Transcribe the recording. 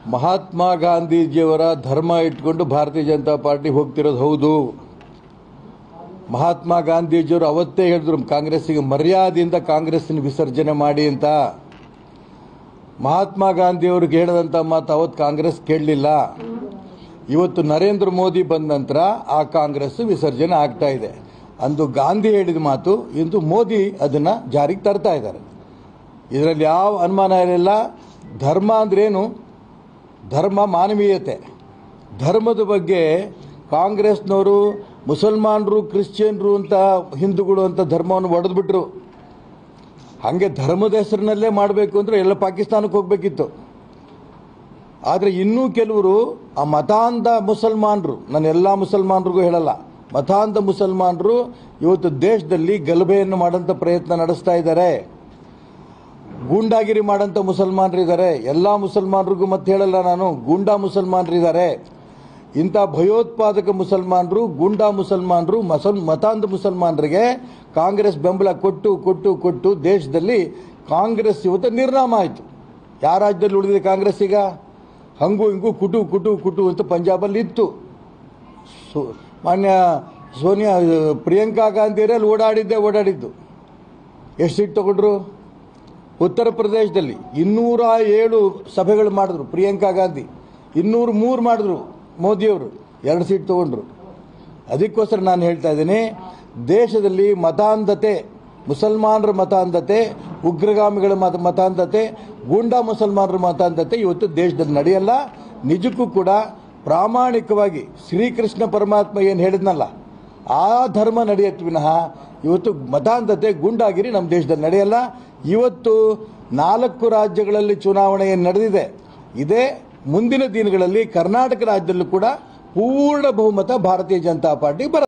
ಮಹಾತ್ಮ ಗಾಂಧೀಜಿಯವರ ಧರ್ಮ ಇಟ್ಕೊಂಡು ಭಾರತೀಯ ಜನತಾ ಪಾರ್ಟಿ ಹೋಗ್ತಿರೋದು ಹೌದು ಮಹಾತ್ಮ ಗಾಂಧೀಜಿಯವರು ಅವತ್ತೇ ಹೇಳಿದ್ರು ಕಾಂಗ್ರೆಸ್ಸಿಗೆ ಮರ್ಯಾದೆಯಿಂದ ಕಾಂಗ್ರೆಸ್ಸಿನ ವಿಸರ್ಜನೆ ಮಾಡಿ ಅಂತ ಮಹಾತ್ಮ ಗಾಂಧಿಯವ್ರಿಗೆ ಹೇಳಿದಂಥ ಮಾತು ಅವತ್ತು ಕಾಂಗ್ರೆಸ್ ಕೇಳಲಿಲ್ಲ ಇವತ್ತು ನರೇಂದ್ರ ಮೋದಿ ಬಂದ ನಂತರ ಆ ಕಾಂಗ್ರೆಸ್ ವಿಸರ್ಜನೆ ಆಗ್ತಾ ಇದೆ ಅಂದು ಗಾಂಧಿ ಹೇಳಿದ ಮಾತು ಇಂದು ಮೋದಿ ಅದನ್ನು ಜಾರಿಗೆ ತರ್ತಾ ಇದ್ದಾರೆ ಇದರಲ್ಲಿ ಯಾವ ಅನುಮಾನ ಇರಲಿಲ್ಲ ಧರ್ಮ ಅಂದ್ರೇನು ಧರ್ಮ ಮಾನವೀಯತೆ ಧರ್ಮದ ಬಗ್ಗೆ ಕಾಂಗ್ರೆಸ್ನವರು ಮುಸಲ್ಮಾನರು ಕ್ರಿಶ್ಚಿಯನ್ರು ಅಂತ ಹಿಂದೂಗಳು ಅಂತ ಧರ್ಮವನ್ನು ಒಡೆದ್ಬಿಟ್ರು ಹಾಗೆ ಧರ್ಮದ ಹೆಸರಿನಲ್ಲೇ ಮಾಡಬೇಕು ಅಂದರೆ ಎಲ್ಲ ಪಾಕಿಸ್ತಾನಕ್ಕೆ ಹೋಗಬೇಕಿತ್ತು ಆದರೆ ಇನ್ನೂ ಕೆಲವರು ಆ ಮತಾಂಧ ಮುಸಲ್ಮಾನರು ನಾನು ಎಲ್ಲ ಮುಸಲ್ಮಾನರಿಗೂ ಹೇಳಲ್ಲ ಮತಾಂಧ ಮುಸಲ್ಮಾನರು ಇವತ್ತು ದೇಶದಲ್ಲಿ ಗಲಭೆಯನ್ನು ಮಾಡೋಂಥ ಪ್ರಯತ್ನ ನಡೆಸ್ತಾ ಇದ್ದಾರೆ ಗೂಂಡಾಗಿರಿ ಮಾಡೋಂಥ ಮುಸಲ್ಮಾನರಿದ್ದಾರೆ ಎಲ್ಲ ಮುಸಲ್ಮಾನರಿಗೂ ಮತ್ತೆ ಹೇಳಲ್ಲ ನಾನು ಗೂಂಡಾ ಮುಸಲ್ಮಾನರಿದ್ದಾರೆ ಇಂಥ ಭಯೋತ್ಪಾದಕ ಮುಸಲ್ಮಾನರು ಗೂಂಡಾ ಮುಸಲ್ಮಾನರು ಮಸಲ್ ಮತಾಂಧ ಮುಸಲ್ಮಾನರಿಗೆ ಕಾಂಗ್ರೆಸ್ ಬೆಂಬಲ ಕೊಟ್ಟು ಕೊಟ್ಟು ಕೊಟ್ಟು ದೇಶದಲ್ಲಿ ಕಾಂಗ್ರೆಸ್ ಇವತ್ತು ನಿರ್ನಾಮ ಆಯಿತು ಯಾವ ರಾಜ್ಯದಲ್ಲಿ ಉಳಿದಿದೆ ಕಾಂಗ್ರೆಸ್ ಈಗ ಹಂಗೂ ಹಿಂಗೂ ಕುಟು ಕುಟು ಕುಟು ಅಂತ ಪಂಜಾಬಲ್ಲಿ ಇತ್ತು ಸೋ- ಮಾನ್ಯ ಸೋನಿಯಾ ಪ್ರಿಯಾಂಕಾ ಗಾಂಧಿಯರಲ್ಲಿ ಓಡಾಡಿದ್ದೆ ಓಡಾಡಿದ್ದು ಎಷ್ಟು ಸೀಟ್ ತಗೊಂಡ್ರು ಉತ್ತರ ಪ್ರದೇಶದಲ್ಲಿ ಇನ್ನೂರ ಏಳು ಸಭೆಗಳು ಮಾಡಿದ್ರು ಪ್ರಿಯಾಂಕಾ ಗಾಂಧಿ ಇನ್ನೂರು ಮೂರು ಮಾಡಿದ್ರು ಮೋದಿಯವರು ಎರಡು ಸೀಟ್ ತಗೊಂಡ್ರು ಅದಕ್ಕೋಸ್ಕರ ನಾನು ಹೇಳ್ತಾ ಇದ್ದೀನಿ ದೇಶದಲ್ಲಿ ಮತಾಂಧತೆ ಮುಸಲ್ಮಾನರ ಮತಾಂಧತೆ ಉಗ್ರಗಾಮಿಗಳ ಮತ ಮತಾಂಧತೆ ಗೂಂಡಾ ಮುಸಲ್ಮಾನರ ಮತಾಂಧತೆ ಇವತ್ತು ದೇಶದಲ್ಲಿ ನಡೆಯಲ್ಲ ನಿಜಕ್ಕೂ ಕೂಡ ಪ್ರಾಮಾಣಿಕವಾಗಿ ಶ್ರೀಕೃಷ್ಣ ಪರಮಾತ್ಮ ಏನು ಹೇಳಿದ್ನಲ್ಲ ಆ ಧರ್ಮ ನಡೆಯತ್ತೆ ವಿನಃ ಇವತ್ತು ಮತಾಂಧತೆ ಗುಂಡಾಗಿರಿ ನಮ್ಮ ದೇಶದಲ್ಲಿ ನಡೆಯಲ್ಲ ಇವತ್ತು ನಾಲ್ಕು ರಾಜ್ಯಗಳಲ್ಲಿ ಚುನಾವಣೆ ಏನು ನಡೆದಿದೆ ಇದೇ ಮುಂದಿನ ದಿನಗಳಲ್ಲಿ ಕರ್ನಾಟಕ ರಾಜ್ಯದಲ್ಲೂ ಕೂಡ ಪೂರ್ಣ ಬಹುಮತ ಭಾರತೀಯ ಜನತಾ ಪಾರ್ಟಿ ಬರ